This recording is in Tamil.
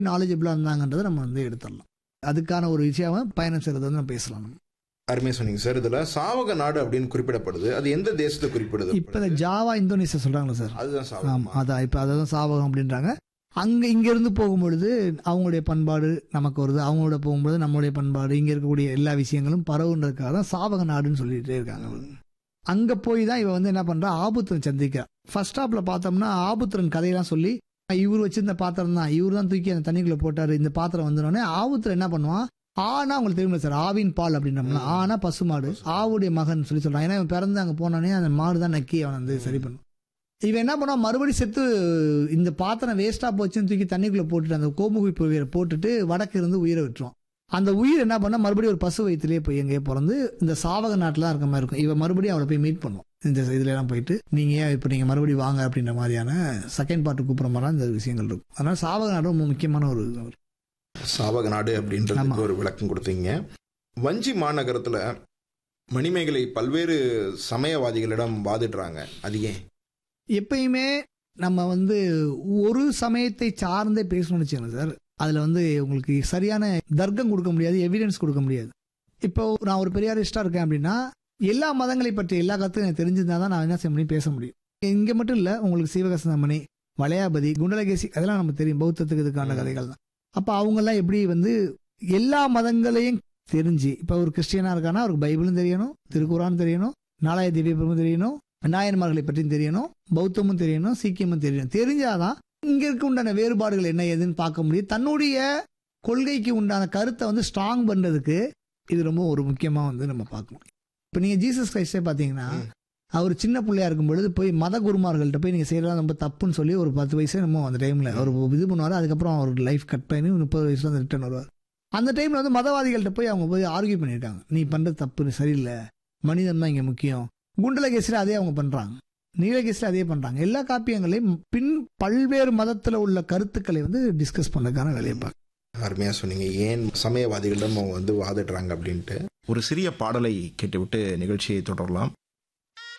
நாலேஜபிளாக இருந்தாங்கன்றதை நம்ம வந்து எடுத்துடலாம் அதுக்கான ஒரு விஷயம் பயணம் செய்கிறது வந்து நம்ம பேசலாம் நம்ம. அருமையா சொன்னீங்க சார் இதுல சாவக நாடு அப்படின்னு குறிப்பிடப்படுது அது எந்த தேசத்தை குறிப்பிடுது இப்போ இந்த ஜாவா இந்தோனேசியா சொல்கிறாங்களா சார் அதுதான் சாவகம் ஆமாம் அதான் இப்போ அதை தான் சாவகம் அப்படின்றாங்க அங்கே இங்கேருந்து போகும்பொழுது அவங்களுடைய பண்பாடு நமக்கு வருது அவங்களோட போகும்பொழுது நம்மளுடைய பண்பாடு இங்கே இருக்கக்கூடிய எல்லா விஷயங்களும் பரவுன்றதுக்காக தான் சாவக நாடுன்னு சொல்லிட்டே இருக்காங்க அங்கே போய் தான் இவன் வந்து என்ன பண்ணுறா ஆபுத்திரன் சந்திக்கிறா ஃபர்ஸ்ட் ஸ்டாப்பில் பார்த்தோம்னா ஆபுத்திரன் கதையெல்லாம் சொல்லி இவர் வச்சிருந்த பாத்திரம் தான் இவர் தான் தூக்கி அந்த தண்ணிக்குள்ளே போட்டார் இந்த பாத்திரம் வந்தோடனே ஆபுத்திரன் என்ன பண்ணுவான் ஆனா உங்களுக்கு தெரியுமா சார் ஆவின் பால் அப்படின்றோம்னா ஆனா பசுமாடு ஆவுடைய மகன் சொல்லி சொல்றான் ஏன்னா இவன் பிறந்து அங்கே போனோடனே அந்த மாடு தான் நக்கி அவன் வந்து சரி பண்ணும் இவன் என்ன பண்ணுவான் மறுபடியும் செத்து இந்த பாத்திரம் வேஸ்டா போச்சுன்னு தூக்கி தண்ணிக்குள்ள போட்டுட்டு அந்த கோமுகி உயிரை போட்டுட்டு வடக்கு இருந்து உயிரை விட்டுருவான் அந்த உயிர் என்ன பண்ணா மறுபடியும் ஒரு பசு வயிற்றுலேயே போய் எங்கேயோ பிறந்து இந்த சாவக நாட்டில் தான் இருக்க மாதிரி இருக்கும் இவன் மறுபடியும் அவளை போய் மீட் பண்ணும் இந்த இதுல எல்லாம் போயிட்டு நீங்க ஏன் இப்போ நீங்க மறுபடியும் வாங்க அப்படின்ற மாதிரியான செகண்ட் பார்ட்டு கூப்பிட்ற மாதிரி இந்த விஷயங்கள் இருக்கும் அதனால சாவக நாடு ரொம்ப முக்கியமான ஒரு இது. சாவக நாடு அப்படின்றதுக்கு ஆமா. ஒரு விளக்கம் கொடுத்தீங்க வஞ்சி மாநகரத்துல மணிமேகலை பல்வேறு சமயவாதிகளிடம் வாதிடுறாங்க அது ஏன் எப்பயுமே நம்ம வந்து ஒரு சமயத்தை சார்ந்தே பேசணும்னு வச்சுக்கோங்க சார் அதில் வந்து உங்களுக்கு சரியான தர்க்கம் கொடுக்க முடியாது எவிடன்ஸ் கொடுக்க முடியாது இப்போ நான் ஒரு பெரியாரிஸ்டாக இருக்கேன் அப்படின்னா எல்லா மதங்களை பற்றி எல்லா கருத்தும் எனக்கு தெரிஞ்சிருந்தா தான் நான் என்ன செய்ய முடியும் பேச முடியும் இங்கே மட்டும் இல்லை உங்களுக்கு சீவகசந்தமணி வளையாபதி குண்டலகேசி அதெல்லாம் நமக்கு தெரியும் பௌத்தத்துக்கு இதுக்கான கதைகள் தான் அப்போ அவங்கெல்லாம் எப்படி வந்து எல்லா மதங்களையும் தெரிஞ்சு இப்போ ஒரு கிறிஸ்டியனாக இருக்கானா அவருக்கு பைபிளும் தெரியணும் திருக்குறான் தெரியணும் நாலாய திவ்யபுரமும் தெரியணும் நாயன்மார்களை பற்றியும் தெரியணும் பௌத்தமும் தெரியணும் சீக்கியமும் தெரியணும் தெரிஞ்சாதான் இங்க இருக்க உண்டான வேறுபாடுகள் என்ன ஏதுன்னு பார்க்க முடியும் தன்னுடைய கொள்கைக்கு உண்டான கருத்தை வந்து ஸ்ட்ராங் பண்றதுக்கு இது ரொம்ப ஒரு முக்கியமா வந்து நம்ம பார்க்கணும் இப்போ நீங்க ஜீசஸ் கிரைஸ்டே பார்த்தீங்கன்னா ம். அவர் சின்ன பிள்ளையா இருக்கும் பொழுது போய் மத குருமார்கள்ட்ட போய் நீங்க செய்யலாம் ரொம்ப தப்புன்னு சொல்லி ஒரு பத்து வயசு நம்ம அந்த டைம்ல அவர் இது பண்ணுவார் அதுக்கப்புறம் அவர் லைஃப் கட் பண்ணி முப்பது வயசுல வந்து ரிட்டர்ன் வருவார் அந்த டைம்ல வந்து மதவாதிகள்ட்ட போய் அவங்க போய் ஆர்கியூ பண்ணிட்டாங்க நீ பண்றது தப்பு சரியில்லை மனிதன் தான் இங்க முக்கியம் குண்டலகேசில அதே அவங்க பண்றாங்க நீலகேசில அதே பண்றாங்க எல்லா காப்பியங்களையும் பின் பல்வேறு மதத்துல உள்ள கருத்துக்களை வந்து டிஸ்கஸ் பண்ணதுக்கான வேலையை பார்க்க அருமையா சொன்னீங்க ஏன் சமயவாதிகளிடம் அவங்க வந்து வாதிடுறாங்க அப்படின்ட்டு ஒரு சிறிய பாடலை கேட்டுவிட்டு நிகழ்ச்சியை தொடரலாம்